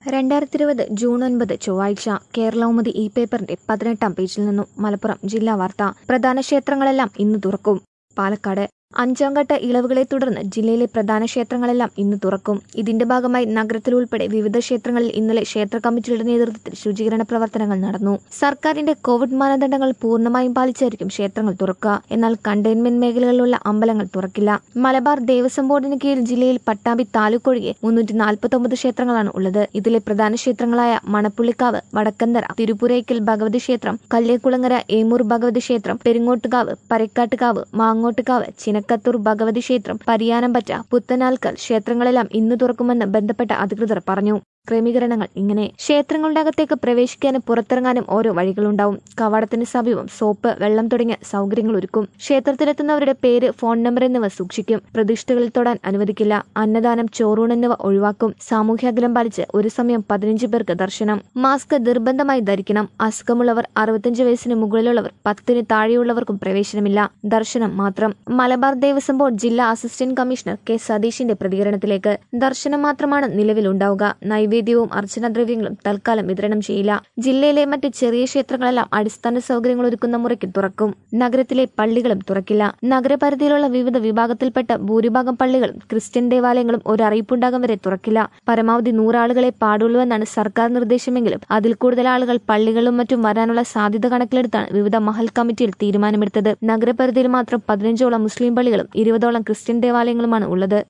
രണ്ടായിരത്തി ഇരുപത് ജൂൺ ഒൻപത് ചൊവ്വാഴ്ച കേരളൗമതി ഇ പേപ്പറിന്റെ പതിനെട്ടാം പേജിൽ നിന്നും മലപ്പുറം ജില്ലാ വാർത്ത പ്രധാന ക്ഷേത്രങ്ങളെല്ലാം ഇന്ന് തുറക്കും പാലക്കാട് അഞ്ചാം ഘട്ട ഇളവുകളെ തുടർന്ന് ജില്ലയിലെ പ്രധാന ക്ഷേത്രങ്ങളെല്ലാം ഇന്ന് തുറക്കും ഇതിന്റെ ഭാഗമായി നഗരത്തിലുൾപ്പെടെ വിവിധ ക്ഷേത്രങ്ങളിൽ ഇന്നലെ ക്ഷേത്ര കമ്മിറ്റിയുടെ നേതൃത്വത്തിൽ ശുചീകരണ പ്രവർത്തനങ്ങൾ നടന്നു സർക്കാരിന്റെ കോവിഡ് മാനദണ്ഡങ്ങൾ പൂർണ്ണമായും പാലിച്ചായിരിക്കും ക്ഷേത്രങ്ങൾ തുറക്കുക എന്നാൽ കണ്ടെയ്ൻമെന്റ് മേഖലകളിലുള്ള അമ്പലങ്ങൾ തുറക്കില്ല മലബാർ ദേവസ്വം ബോർഡിന് കീഴിൽ ജില്ലയിൽ പട്ടാമ്പി താലൂക്ക് ഒഴികെ മുന്നൂറ്റി നാൽപ്പത്തി ക്ഷേത്രങ്ങളാണ് ഉള്ളത് ഇതിലെ പ്രധാന ക്ഷേത്രങ്ങളായ മണപ്പുള്ളിക്കാവ് വടക്കന്തര തിരുപ്പുരയ്ക്കൽ ഭഗവതി ക്ഷേത്രം കല്ലേക്കുളങ്ങര ഏമൂർ ഭഗവതി ക്ഷേത്രം പെരിങ്ങോട്ടുകാവ് പരക്കാട്ടുകാവ് മാങ്ങോട്ടുകാവ് ചിനക്കത്തൂർ ഭഗവതി ക്ഷേത്രം പരിയാനംപറ്റ പുത്തനാൽക്കൽ ക്ഷേത്രങ്ങളെല്ലാം ഇന്ന് തുറക്കുമെന്ന് ബന്ധപ്പെട്ട അധികൃതർ പറഞ്ഞു ക്രമീകരണങ്ങൾ ഇങ്ങനെ ക്ഷേത്രങ്ങളുടെ അകത്തേക്ക് പ്രവേശിക്കാനും പുറത്തിറങ്ങാനും ഓരോ വഴികളുണ്ടാവും കവാടത്തിന് സമീപം സോപ്പ് വെള്ളം തുടങ്ങിയ സൗകര്യങ്ങൾ ഒരുക്കും ക്ഷേത്രത്തിലെത്തുന്നവരുടെ പേര് ഫോൺ നമ്പർ എന്നിവ സൂക്ഷിക്കും പ്രതിഷ്ഠകളിൽ തൊടാൻ അനുവദിക്കില്ല അന്നദാനം ചോറൂൺ എന്നിവ ഒഴിവാക്കും സാമൂഹ്യാകലം പാലിച്ച് ഒരു സമയം പതിനഞ്ച് പേർക്ക് ദർശനം മാസ്ക് നിർബന്ധമായി ധരിക്കണം അസുഖമുള്ളവർ അറുപത്തിയഞ്ച് വയസ്സിന് മുകളിലുള്ളവർ പത്തിന് താഴെയുള്ളവർക്കും പ്രവേശനമില്ല ദർശനം മാത്രം മലബാർ ദേവസ്വം ബോർഡ് ജില്ലാ അസിസ്റ്റന്റ് കമ്മീഷണർ കെ സതീഷിന്റെ പ്രതികരണത്തിലേക്ക് ദർശനം മാത്രമാണ് നിലവിലുണ്ടാവുക നൈവേദ്യം നൈവേദ്യവും അർച്ചനാദ്രവ്യങ്ങളും തൽക്കാലം വിതരണം ചെയ്യില്ല ജില്ലയിലെ മറ്റ് ചെറിയ ക്ഷേത്രങ്ങളെല്ലാം അടിസ്ഥാന സൗകര്യങ്ങൾ ഒരുക്കുന്ന മുറയ്ക്ക് തുറക്കും നഗരത്തിലെ പള്ളികളും തുറക്കില്ല നഗരപരിധിയിലുള്ള വിവിധ വിഭാഗത്തിൽപ്പെട്ട ഭൂരിഭാഗം പള്ളികളും ക്രിസ്ത്യൻ ദേവാലയങ്ങളും ഒരു അറിയിപ്പുണ്ടാകും വരെ തുറക്കില്ല പരമാവധി നൂറാളുകളെ പാടുള്ളൂവെന്നാണ് സർക്കാർ നിർദ്ദേശമെങ്കിലും അതിൽ കൂടുതൽ ആളുകൾ പള്ളികളും മറ്റും വരാനുള്ള സാധ്യത കണക്കിലെടുത്താണ് വിവിധ മഹൽ കമ്മിറ്റിയിൽ തീരുമാനമെടുത്തത് നഗരപരിധിയിൽ മാത്രം പതിനഞ്ചോളം മുസ്ലിം പള്ളികളും ഇരുപതോളം ക്രിസ്ത്യൻ ദേവാലയങ്ങളുമാണ് ഉള്ളത്